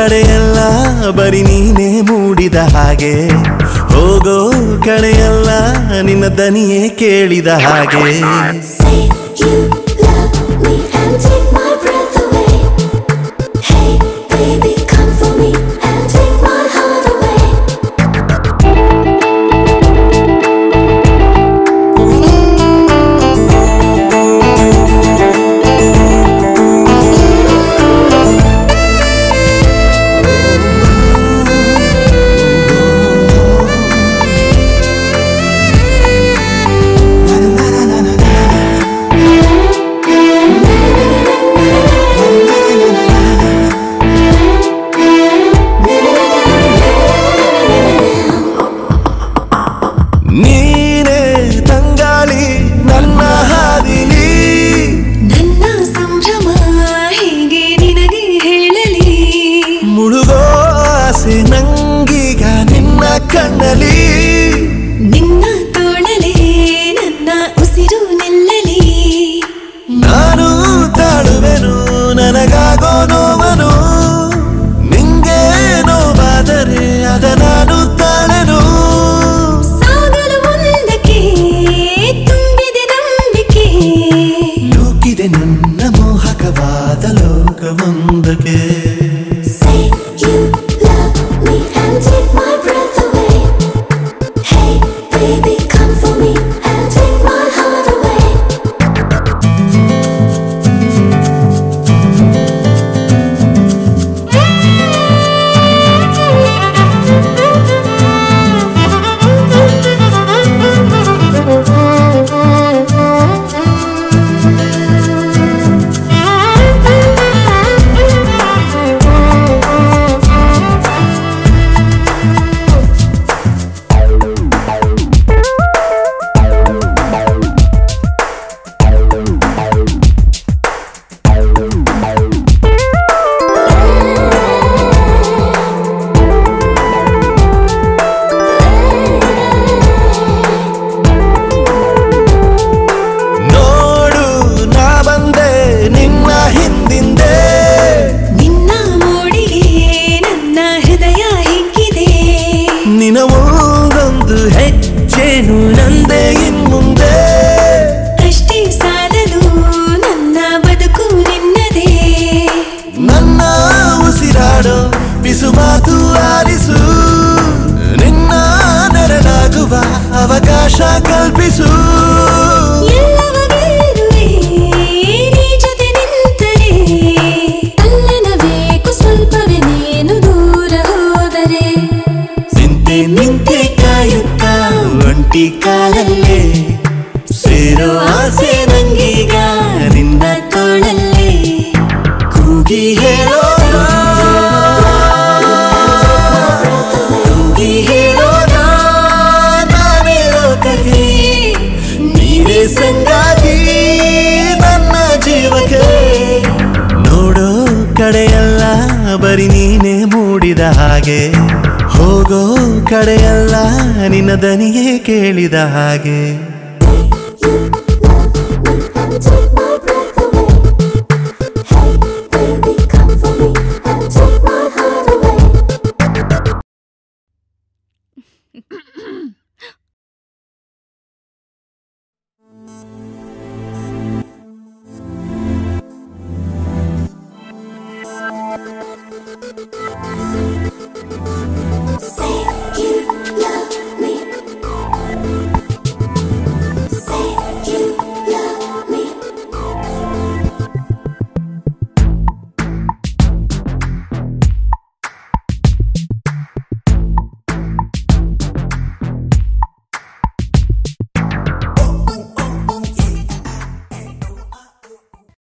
ಕಡೆಯೆಲ್ಲ ಬರೀ ನೀನೇ ಮೂಡಿದ ಹಾಗೆ ಹೋಗೋ ಕಡೆಯೆಲ್ಲ ನಿನ್ನ ದನಿಯೇ ಕೇಳಿದ ಹಾಗೆ Say you love me and take my breath away. Hey, baby, come for me and take my heart away. ನೀನೇ ತಂಗಾಳಿ ನನ್ನ ಹಾದಿಲಿ ನನ್ನ ಸಂಭ್ರಮ ಹೀಗೆ ನಿನಗೆ ಹೇಳಲಿ ಮುಳುಗೋ ಆಸೆ ನಂಗೀಗ ನಿನ್ನ ಕಣ್ಣಲಿ ನಿನ್ನ ತೋಳಲೇ ನನ್ನ ಉಸಿರು ನಿಲ್ಲಲಿ ನಾನು ತಾಳುವೆನು ನನಗಾಗೋ ನೋವನು ನಿಂಗೆ ನೋವಾದರೆ ಅದ ನಾನು ತಾಳೆನು ಸಾಗಲು ಮುಂದಕ್ಕೆ ತುಂಬಿದೆ ನಂಬಿಕೆ ನೂಕಿದೆ ನನ್ನ ಮೋಹಕವಾದ ಲೋಕವೊಂದಕ್ಕೆ Say you love me and take my breath away. Hey, baby, come for me and take my heart away. ನೋಡು ನಾ ಬಂದೆ ನಿನ್ನ ಹಿಂದಿಂದೆ ನಿನ್ನ ಮೋಡಿಗೆ ನನ್ನ ಹೃದಯ ಹಿಗ್ಗಿದೆ ನಿನ ಒಂದೊಂದು ಹೆಜ್ಜೆನು ನಂದೆ ಇನ್ಮುಂದೆ ಅಷ್ಟೇ ಸಾಲದು ನನ್ನ ಬದುಕು ನಿನ್ನದೇ ನನ್ನ ಉಸಿರಾಡೋ ಬಿಸು ಮಾತು ಆಲಿಸು ನಿನ್ನ ನೆರಳಾಗುವ ಅವಕಾಶ ಕಲ್ಪಿಸು ಎಲ್ಲವ ಗೆಲ್ಲುವೆ ನೀ ಜೊತೆ ನಿಂತರೆ ಅಲ್ಲನಬೇಕು ಸ್ವಲ್ಪವೇ ನೀನು ದೂರ ಹೋದರೆ ನಿಂತೆ ನಿಂತೆ ಕಾಯುತ್ತ ಒಂಟಿ ಕಾಲಲ್ಲೇ ಸೇರೋ ಆಸೆ ನಂಗೀಗ ನಿನ್ನ ತೋಳಲ್ಲೇ ಕೂಗಿ ಹೇಳೋಣ ಕೂಗಿ ಹೇಳೋಣ ನಾನೇ ಲೋಕಕ್ಕೆ ನೀನೇ ಸಂಗಾತಿ ನನ್ನ ಜೀವಕ್ಕೆ ನೋಡೋ ಕಡೆಯಲ್ಲ ಬರೀ ನೀನೇ ಮೂಡಿದ ಹಾಗೆ ಹೋಗೋ ಕಡೆಯಲ್ಲ ನಿನ್ನ ದನಿಯೇ ಕೇಳಿದ ಹಾಗೆ